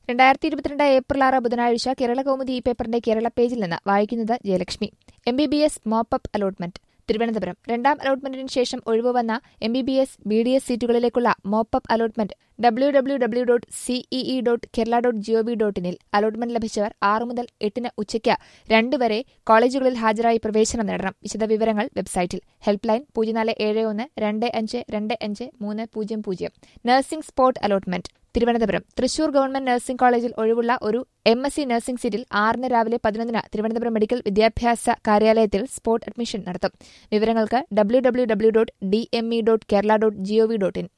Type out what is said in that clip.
രണ്ടായിരത്തി ഇരുപത്തിരണ്ട് ഏപ്രിൽ ആറ് ബുധനാഴ്ച കേരള കൗമുദി ഈ പേപ്പറിന്റെ കേരള പേജിൽ നിന്ന് വായിക്കുന്നത് Jayalakshmi M B B S mop up allotment Thiruvananthapuram രണ്ടാം അലോട്ട്മെന്റിന് ശേഷം ഒഴിവ് വന്ന M B B S B D S സീറ്റുകളിലേക്കുള്ള mop up allotment W W W dot CEE dot Kerala dot GOV dot ഇനിൽ അലോട്ട്മെന്റ് ലഭിച്ചവർ ആറ് മുതൽ എട്ടിന് ഉച്ചയ്ക്ക് രണ്ട് വരെ കോളേജുകളിൽ ഹാജരായി പ്രവേശനം നേടണം വിശദവിവരങ്ങൾ വെബ്സൈറ്റിൽ ഹെൽപ്പ് ലൈൻ പൂജ്യം നാല് ഏഴ് ഒന്ന് രണ്ട് അഞ്ച് രണ്ട് അഞ്ച് മൂന്ന് പൂജ്യം പൂജ്യം nursing spot allotment Thiruvananthapuram Thrissur government nursing കോളേജിൽ ഒഴിവുള്ള ഒരു എം എസ് സി നഴ്സിംഗ് സീറ്റിൽ ആറിന് രാവിലെ പതിനൊന്നിന് തിരുവനന്തപുരം മെഡിക്കൽ വിദ്യാഭ്യാസ കാര്യാലയത്തിൽ സ്പോട്ട് അഡ്മിഷൻ നടത്തും വിവരങ്ങൾക്ക് W W W dot D M E dot Kerala dot GOV dot in